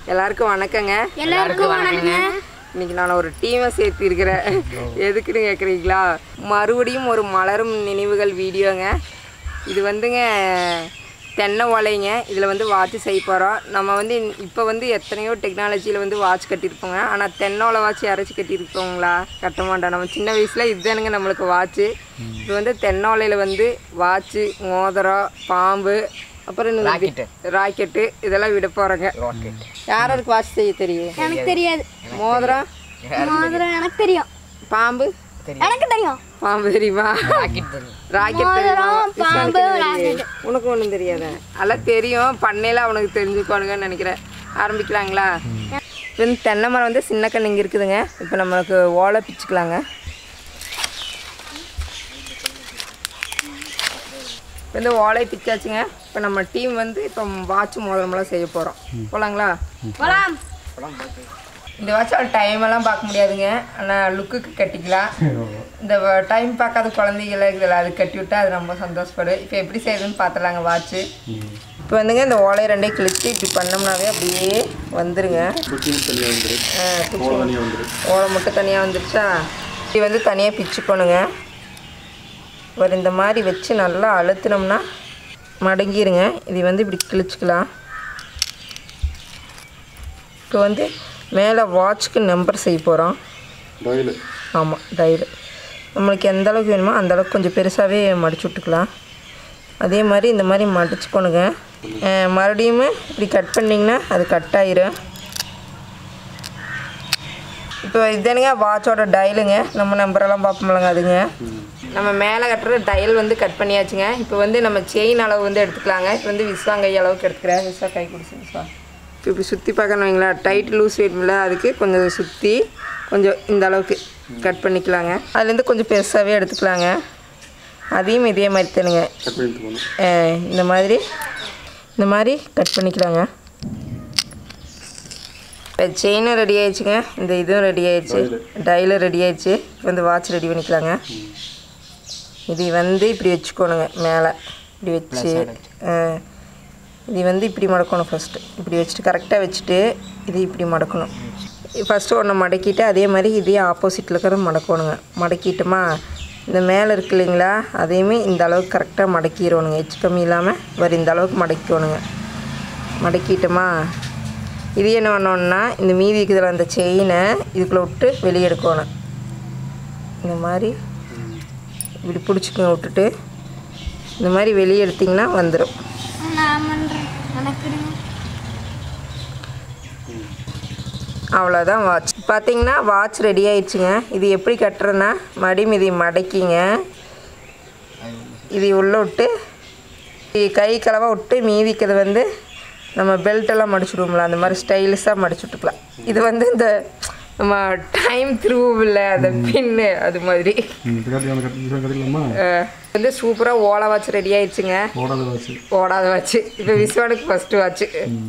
எல்லாருக்கும் வணக்கங்க எல்லாருக்கும் வணக்கங்க இன்னைக்கு நான் ஒரு டீமை சேர்த்திருக்கிறேன் எதுக்குன்னு கேட்குறீங்களா மறுபடியும் ஒரு மலரும் நினைவுகள் வீடியோங்க இது வந்துங்க தென்னை ஓலைங்க இதில் வந்து வாட்ச் செய்ய போகிறோம் நம்ம வந்து இப்போ வந்து எத்தனையோ டெக்னாலஜியில் வந்து வாட்ச் கட்டியிருப்போங்க ஆனால் தென்னை ஓலை வாட்ச் யாராச்சும் கட்டியிருப்போங்களா கட்ட மாட்டோம் நம்ம சின்ன வயசில் இதுதானுங்க நம்மளுக்கு வாட்ச்சு இது வந்து தென்னை ஓலையில் வந்து வாட்ச்சு மோதிரம் பாம்பு அப்புறம் இன்னும் ராக்கெட்டு இதெல்லாம் விட போகிறோங்க யாருக்கு வாட்ச் செய்ய தெரியும் எனக்கு தெரியாது மோதிரம் மோதிரம் எனக்கு தெரியும் பாம்பு எனக்கு தெரியும் பாம்பு தெரியுமா ராக்கெட் தெரியுமா மோதிரம், பாம்பு, விஸ்வானுக்கு தெரியாது. உனக்கு ஒன்றும் தெரியாத அதெல்லாம் தெரியும் பண்ணையில அவனுக்கு தெரிஞ்சுக்கோனுங்கன்னு நினைக்கிறேன் ஆரம்பிக்கலாங்களா இப்போ வந்து தென்னை மரம் வந்து சின்ன கண்ணு இங்கே இருக்குதுங்க இப்போ நம்மளுக்கு ஓலை பிச்சுக்கலாங்க இப்போ வந்து ஓலை பிச்சாச்சுங்க இப்போ நம்ம டீம் வந்து இப்போ வாட்ச் மோதிரமெல்லாம் செய்ய போகிறோம் போகலாங்களா போலாம் இந்த வாட்ச் டைம் எல்லாம் பார்க்க முடியாதுங்க ஆனால் லுக்குக்கு கட்டிக்கலாம் இந்த டைம் பார்க்காத குழந்தைகள இதில் அது கட்டி விட்டா அது ரொம்ப சந்தோஷப்படும் இப்போ எப்படி செய்யுதுன்னு பார்த்துலாங்க வாட்ச்சு இப்போ வந்துங்க இந்த ஓலையை ரெண்டையும் கிழிச்சு இப்படி பண்ணோம்னாவே அப்படியே வந்துருங்க ஆ, குச்சி ஓலை மட்டும் தனியாக வந்துருச்சா இது வந்து தனியாக பிச்சுக்கணுங்க ஒரு இந்த மாதிரி வச்சு நல்லா அழுத்தினோம்னா மடங்கிருங்க இது வந்து இப்படி கிழிச்சுக்கலாம் இப்போ வந்து மேலே வாட்ச்க்கு நம்பர் செய்ய போகிறோம் டயலு ஆமாம் டயல் நம்மளுக்கு எந்த அளவுக்கு வேணுமோ அந்த அளவுக்கு கொஞ்சம் பெருசாகவே மடிச்சு விட்டுக்கலாம் அதே மாதிரி இந்த மாதிரி மடிச்சுக்கணுங்க அஹ் மறுபடியும் இப்படி கட் பண்ணிங்கன்னா அது கட் ஆயிரும் இப்போ இதுதானுங்க வாட்சோட டயலுங்க நம்ம நம்பரெல்லாம் பார்ப்போம்லங்க அதுங்க நம்ம மேலே கட்டுற டயல் வந்து கட் பண்ணியாச்சுங்க இப்போ வந்து நம்ம செயின் அளவு வந்து எடுத்துக்கலாங்க இப்போ வந்து விஸ்வா கை அளவுக்கு எடுத்துக்கிறேன் விஸ்வா கை கொடுத்து விஸ்வா இப்போ இப்படி சுற்றி பார்க்கணும் வைங்களா டைட் லூஸ் வேணும்ல அதுக்கு கொஞ்சம் சுற்றி கொஞ்சம் இந்த அளவுக்கு கட் பண்ணிக்கலாங்க அதுலேருந்து கொஞ்சம் பெருசாகவே எடுத்துக்கலாங்க அதையும் இதே மாதிரி தானுங்க கட் பண்ணி போகணும் அஹ் இந்த மாதிரி இந்த மாதிரி கட் பண்ணிக்கலாங்க இப்போ செயினும் ரெடி ஆயிடுச்சுங்க இந்த இதுவும் ரெடி ஆயிடுச்சு டைலும் ரெடி ஆயிடுச்சு இப்போ வந்து வாட்ச் ரெடி பண்ணிக்கலாங்க இது வந்து இப்படி வச்சுக்கணுங்க மேலே இப்படி வச்சு அஹ், இது வந்து இப்படி மடக்கணும் ஃபஸ்ட்டு இப்படி வச்சுட்டு கரெக்டாக வச்சுட்டு இது இப்படி மடக்கணும் ஃபஸ்ட்டு ஒன்று மடக்கிட்டு அதே மாதிரி இதே ஆப்போசிட்டில் இருக்கிற மடக்கணுங்க மடக்கிட்டோமா இந்த மேலே இருக்கு இல்லைங்களா அதையுமே இந்த அளவுக்கு கரெக்டாக மடக்கிடணுங்க எச்சு கம்மி இல்லாமல் வர இந்த அளவுக்கு மடக்கிக்கணுங்க மடக்கிட்டோமா இது என்ன பண்ணோன்னா இந்த மீதி இருக்கிற அந்த செயினை இதுக்குள்ளே விட்டு வெளியே எடுக்கணும் இந்த மாதிரி இப்படி பிடிச்சிக்கங்க விட்டுட்டு இந்த மாதிரி வெளியே எடுத்திங்கன்னா வந்துடும் நான் பண்றேன் எனக்கு தெரியும் அவ்வளோதான் வாட்ச் பார்த்தீங்கன்னா வாட்ச் ரெடி ஆயிடுச்சுங்க இது எப்படி கட்டுறேன்னா மறுபடியும் இதை மடக்கிங்க இது உள்ளே விட்டு இது கை கலவை விட்டு மீதிக்கிறது வந்து நம்ம பெல்ட்டெல்லாம் மடிச்சுடுவோம்ல அந்த மாதிரி ஸ்டைலிஷாக மடிச்சு விட்டுக்கலாம் இது வந்து இந்த நம்ம டைம் த்ரூவில் அந்த பின்னு அது மாதிரி இப்போ கட்டி அந்த கட்டி கட்டிக்கலாமா அஹ், வந்து சூப்பராக ஓலை வாட்ச் ரெடி ஆயிடுச்சுங்க ஓடாத வாட்ச் ஓடாத வாட்ச் இப்போ விஸ்வானுக்கு ஃபஸ்ட்டு வாட்ச்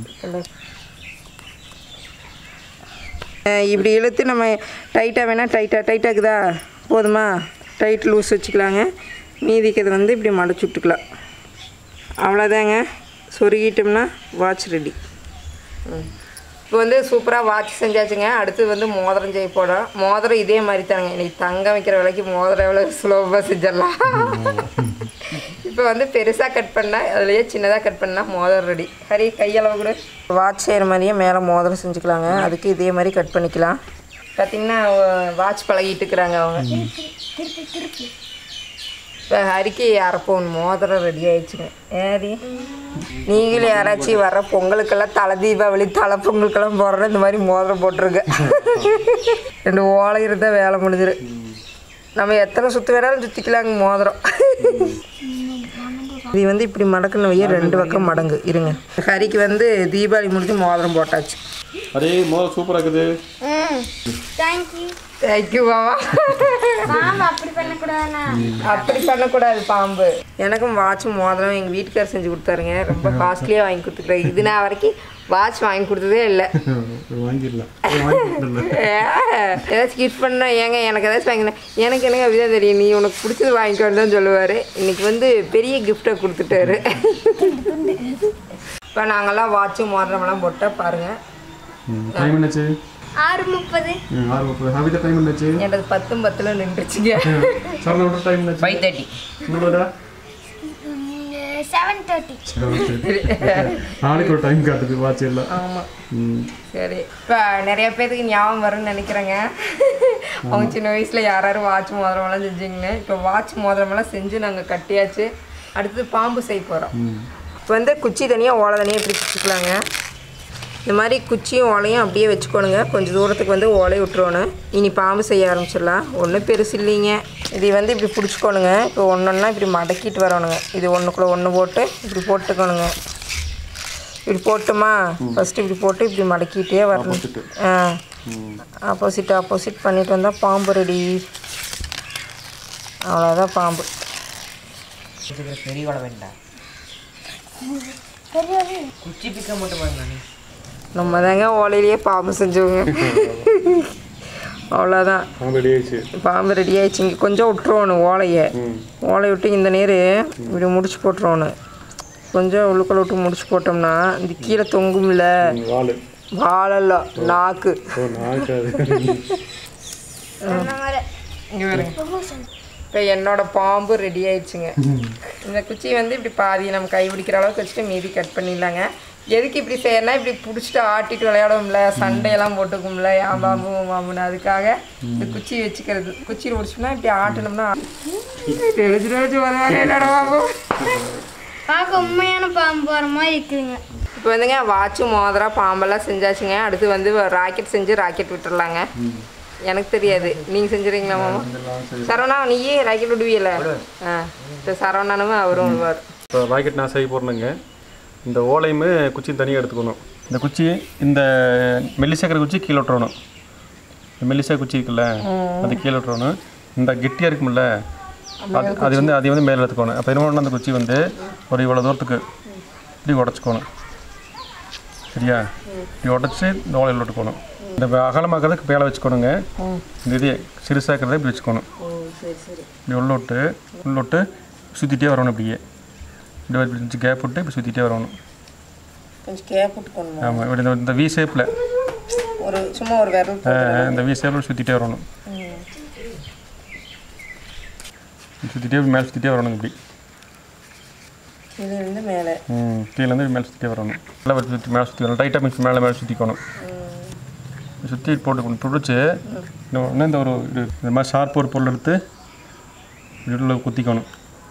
இப்படி இழுத்து நம்ம டைட்டாக வேணால் டைட்டாக டைட்டாக்குதா போதுமா டைட் லூஸ் வச்சுக்கலாங்க மீதிக்கிறது வந்து இப்படி மடிச்சு விட்டுக்கலாம் அவ்வளோதாங்க சொருகிட்டோம்னா வாட்ச் ரெடி இப்போ வந்து சூப்பராக வாட்ச் செஞ்சாச்சுங்க அடுத்து வந்து மோதிரம் செய்ய போகிறோம் மோதிரம் இதே மாதிரி தாங்க இன்னைக்கு தங்கம் வைக்கிற விலைக்கு மோதிரம் எவ்வளோ சுலபமாக செஞ்சிடலாம் இப்போ வந்து பெருசாக கட் பண்ணால் அதுலேயே சின்னதாக கட் பண்ணால் மோதிரம் ரெடி ஹரி கையளவு கூட வாட்ச் செய்கிற மாதிரியே மேலே மோதிரம் செஞ்சுக்கலாங்க அதுக்கு இதே மாதிரி கட் பண்ணிக்கலாம் பார்த்தீங்கன்னா வாட்ச் பழகிட்டு இருக்கிறாங்க அவங்க இப்போ ஹரிக்கு அரைப்போன் மோதிரம் ரெடி ஆயிடுச்சுங்க ஏறி நீங்களும் யாராச்சும் வர பொங்கலுக்கெல்லாம் தலை தீபாவளி தலை பொங்கலுக்கெல்லாம் போடுறோம் இந்த மாதிரி மோதிரம் போட்டுருங்க ரெண்டு ஓலை இருந்தால் வேலை முடிஞ்சிரு நம்ம எத்தனை சுற்று வேணாலும் சுற்றிக்கலாங்க மோதிரம் இது வந்து இப்படி மடக்கணும் வைய ரெண்டு பக்கம் மடங்கு இருங்க ஹரிக்கு வந்து தீபாவளி முடிஞ்சு மோதிரம் போட்டாச்சு அரே மோதல் சூப்பராக இருக்குது ம் தேங்க்யூ தேங்க்யூ பாவா பாம்பு அப்படி பண்ணக்கூடாதுண்ணா அப்படி பண்ணக்கூடாது பாம்பு எனக்கும் வாட்சும் மோதிரம் எங்கள் வீட்டுக்கார் செஞ்சு கொடுத்தாருங்க ரொம்ப காஸ்ட்லியாக வாங்கி கொடுத்துருக்காரு இது நான் வரைக்கும் வாட்ச் வாங்கி கொடுத்ததே இல்லை வாங்கிடலாம் வாங்கிடல ஏதாச்சும் கிஃப்ட் பண்ணா ஏங்க எனக்கு ஏதாச்சும் வாங்கினா எனக்கு எனக்கு அப்படிதான் தெரியும் நீ உனக்கு பிடிச்சது வாங்கிக்கோன்னு தான் சொல்லுவார் இன்னைக்கு வந்து பெரிய கிஃப்ட்டை கொடுத்துட்டாரு இப்போ நாங்கள்லாம் வாட்சும் மோதிரமெல்லாம் போட்டால் பாருங்கள் டைம் என்னாச்சு ஆறு முப்பது ம், ஆறு முப்பது ஹாபிதா டைம் என்னாச்சு எனது பத்தும் பத்தில் நின்றுச்சுங்க சரணோட டைம் என்னாச்சு ஃபைவ் தேர்ட்டி உங்களோட செவன் தேர்ட்டி நாளைக்கு ஒரு டைம் காட்டுது வாட்ச் எல்லாம் ஆமாம் ம் சரி இப்போ நிறைய பேருக்கு ஞாபகம் வரும்னு நினைக்கிறேங்க அவங்க சின்ன வயசில் யார் யாரும் வாட்ச் மோதிரமெல்லாம் செஞ்சீங்கன்னு இப்போ வாட்ச் மோதிரமெல்லாம் செஞ்சு நாங்கள் கட்டியாச்சு அடுத்தது பாம்பு செய்ய போகிறோம் ம் இப்போ வந்து குச்சி தனியாக ஓலை தனியாக இப்படி வச்சுக்கலாங்க இந்த மாதிரி குச்சியும் ஓலையும் அப்படியே வச்சுக்கோணுங்க கொஞ்சம் தூரத்துக்கு வந்து ஓலை விட்டுருவோணும் இனி பாம்பு செய்ய ஆரம்பிச்சிடலாம் ஒன்றும் பெருசு இல்லைங்க இது வந்து இப்படி பிடிச்சிக்கோணுங்க இப்போ ஒன்றொன்னா இப்படி மடக்கிட்டு வரணுங்க இது ஒன்றுக்குள்ளே ஒன்று போட்டு இப்படி போட்டுக்கோணுங்க இப்படி போட்டுமா ஃபஸ்ட்டு இப்படி போட்டு இப்படி மடக்கிட்டே வரணும் Opposite. ஆ ம் ஆப்போசிட் ஆப்போசிட் பண்ணிட்டு வந்தால் பாம்பு ரெடி அவ்வளோதான் பாம்பு பெரிய வள வேண்டாம் குச்சி பிக்க மட்டும் பாருங்க நீ நம்ம தாங்க ஓலையிலேயே பாம்பு செஞ்சோங்க அவ்வளோதான் பாம்பு ரெடி ஆயிடுச்சு பாம்பு ரெடி ஆயிடுச்சு இங்கே கொஞ்சம் விட்டுருவோணும் ஓலையை ம் ஓலை விட்டு இந்த நீர் இப்படி முடிச்சு போட்டுருவோணும் கொஞ்சம் உள்ளுக்குள்ள விட்டு முடிச்சு போட்டோம்னா இந்த கீழே தொங்கும்ல ம், வாலு வாழலாம் நாக்கு ஓ நாய்க்காது அந்த மாதிரி இங்கே வருங்க இப்போ என்னோட பாம்பு ரெடி ஆயிடுச்சுங்க இந்த குச்சி வந்து இப்படி பாதி நம்ம கை பிடிக்கிற அளவுக்கு வச்சுட்டு மீதி கட் பண்ணிடலாங்க எதுக்கு இப்படி செய்யலாம் இப்படி பிடிச்சிட்டு ஆட்டிட்டு விளையாடுவோம்ல சண்டையெல்லாம் போட்டுக்கும்ல ஏன் பாம்பு உன் பாம்புன்னு அதுக்காக இந்த குச்சி வச்சுக்கிறது குச்சியில் பிடிச்சோம்னா இப்படி ஆட்டணும்னா ரோஜு ரோஜு வருவாங்க என்னோட பாம்பு பார்க்க உண்மையான பாம்பு வர மாதிரி இருக்குதுங்க இப்போ வந்துங்க வாட்சு மோதிரம் பாம்பெல்லாம் செஞ்சாச்சுங்க அடுத்து வந்து ராக்கெட் செஞ்சு ராக்கெட் விட்டுறலாங்க எனக்கு தெரியாது நீங்கள் செஞ்சுறீங்களா மாமா சரவணா நீயே ராக்கெட் விடுவீல ஆ இப்போ சரவணனும் அவரும் விடுவார் இப்போ ராக்கெட் நான் செய்ய போகிறேனுங்க இந்த ஓலையுமே குச்சியும் தனியாக எடுத்துக்கணும் இந்த குச்சி இந்த மெல்லிசேக்கிற குச்சி கீழே விட்டுறணும் இந்த மெல்லிசா குச்சி இருக்குல்ல அது கீழே விட்டுறணும் இந்த கெட்டியாக இருக்கும்ல அது அது வந்து அதை வந்து மேலே எடுத்துக்கணும் அப்போ என்ன பண்ணணும் அந்த குச்சி வந்து ஒரு இவ்வளோ தூரத்துக்கு இப்படி உடச்சிக்கணும் சரியா இப்படி உடச்சி இந்த ஓலையில் விட்டுக்கணும் இந்த அகலமாக்கிறதுக்கு மேலே வச்சுக்கணுங்க இந்த இது சிறுசாக்கிறத இப்படி வச்சுக்கணும் இப்படி உள்ள விட்டு உள்ள விட்டு சுற்றிட்டே வரணும் இப்படியே இப்படி இப்படி கேப் விட்டு இப்படி சுற்றிட்டே வரணும் கொஞ்சம் கேப் விட்டுக்கணும் ஆமாம் இப்படி இந்த- இந்த வி ஷேப்பில் ஒரு சும்மா ஒரு விரல் இந்த வி ஷேப்பில் சுற்றிட்டே வரணும் சுற்றிட்டே மேலே சுற்றிட்டே வரணும் இப்படி இது வந்து மேலே ம் கீழேருந்து மேலே சுற்றிட்டே வரணும் நல்லா சுற்றி மேலே சுற்றி வரணும் டைட்டாக மிக்ஸ் மேலே மேலே சுற்றிக்கணும் சுற்றி போட்டு பிடிச்சி இன்னும் இந்த ஒரு இது இந்த மாதிரி ஷார்ப் ஒரு பொருள் எடுத்து இப்படி உள்ள குத்திக்கணும்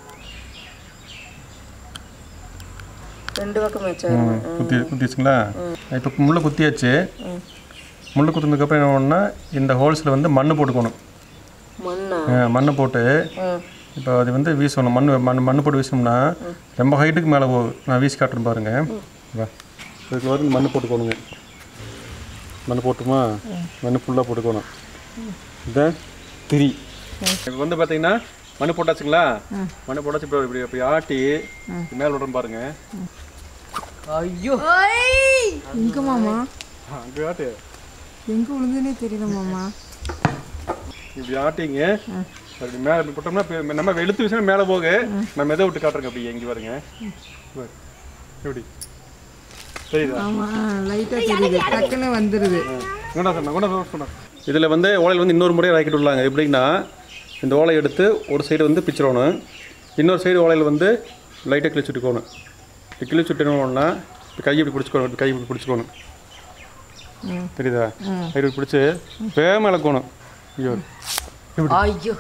ரெண்டு பக்கம் வச்சு குத்தி குத்திச்சுங்களா இப்போ முள்ளை குத்தியாச்சு முள்ளை குத்துனதுக்கப்புறம் என்ன பண்ணணும்னா இந்த ஹோல்ஸில் வந்து மண் போட்டுக்கணும் மண்ணா ஆ, மண்ணை போட்டு ம் இப்போ அது வந்து வீசணும் மண் மண் மண் போட்டு வீசணும்னா ரொம்ப ஹைட்டுக்கு மேலே போகுது நான் வீசி காட்டுறேன் பாருங்க வா இதுக்கு வந்து மண் போட்டுக்கணுங்க மண் போட்டுமா மண் ஃபுல்லாக போட்டுக்கணும் இதான் திரி இப்போ வந்து பார்த்தீங்கன்னா மண் போட்டாச்சுங்களா மண் போட்டாச்சு இப்போ இப்படி இப்படி ஆட்டி மேலே விடுறோம் பாருங்க ஐயோ எங்கே மாமா அங்கே ஆட்டு எங்கே விழுந்துனே தெரியல மாமா இப்படி ஆட்டிங்க அப்படி மேலே இப்படி போட்டோம்னா இப்ப நம்ம வெளுத்து வீசினா மேலே போக நான் மெதை விட்டு காட்டுறேங்க அப்படி எங்கே பாருங்க பாரு. எப்படி தெரியுதா ஆமாம் லைட்டாக தெரியுது டக்குன்னு வந்துடுது கொண்டா சொன்னா கொண்டா சொன்னா இதில் வந்து ஓலையில் வந்து இன்னொரு முறையாக ராக்கெட் விடலாங்க எப்படின்னா இந்த ஓலையை எடுத்து ஒரு சைடு வந்து பிச்சிடணும் இன்னொரு சைடு ஓலையில் வந்து லைட்டாக கிழிச்சு விட்டுக்கணும் இப்படி கிழிச்சு விட்டணும்னா இப்போ கையை இப்படி பிடிச்சிக்கணும் இப்படி கை இப்படி பிடிச்சிக்கணும் தெரியுதா கை இப்படி பிடிச்சி வேகமாக இழக்கணும் ஐயோ ஐயோ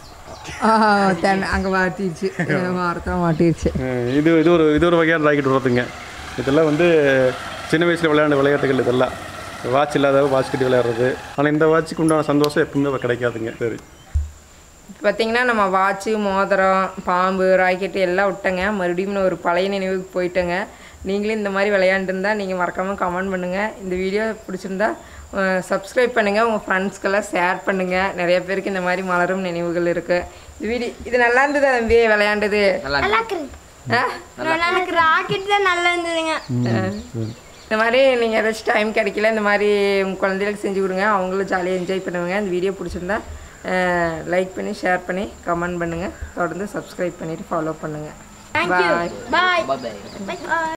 அங்கே மாட்டிடுச்சு வாரத்தில் மாட்டிடுச்சு அஹ் இது இது ஒரு இது ஒரு வகையான ராக்கெட் விடுறதுங்க இதெல்லாம் வந்து சின்ன வயசில் விளையாண்ட விளையாட்டுகள் இதெல்லாம் வாட்ச் இல்லாதவங்க வாட்ச் கட்டி விளையாடுறது ஆனால் இந்த வாட்சுக்கு உண்டான சந்தோஷம் எப்பவுமே கிடைக்காதுங்க சரி பார்த்தீங்கன்னா நம்ம வாட்சு மோதிரம் பாம்பு ராக்கெட்டு எல்லாம் விட்டங்க மறுபடியும் நான் ஒரு பழைய நினைவுக்கு போயிட்டேங்க நீங்களும் இந்த மாதிரி விளையாண்டுருந்தா நீங்கள் மறக்காமல் கமெண்ட் பண்ணுங்கள் இந்த வீடியோ பிடிச்சிருந்தா சப்ஸ்கிரைப் பண்ணுங்கள் உங்கள் ஃப்ரெண்ட்ஸ்க்கெல்லாம் ஷேர் பண்ணுங்கள் நிறைய பேருக்கு இந்த மாதிரி மலரும் நினைவுகள் இருக்குது இந்த வீடியோ இது நல்லா இருந்தது தம்பி விளையாண்டது நல்லா நல்லா இருக்குது ஆ? எனக்கு ராக்கெட் தான் நல்லா இருந்ததுங்க இந்த மாதிரி நீங்கள் ஏதாச்சும் டைம் கிடைக்கல இந்த மாதிரி உங்கள் குழந்தைகளுக்கு செஞ்சு கொடுங்க அவங்களும் ஜாலியாக என்ஜாய் பண்ணுவாங்க இந்த வீடியோ பிடிச்சிருந்தா லைக் பண்ணி ஷேர் பண்ணி கமெண்ட் பண்ணுங்கள் தொடர்ந்து சப்ஸ்கிரைப் பண்ணிவிட்டு ஃபாலோ பண்ணுங்கள் தேங்க்யூ பாய் பாய் பாய் பாய்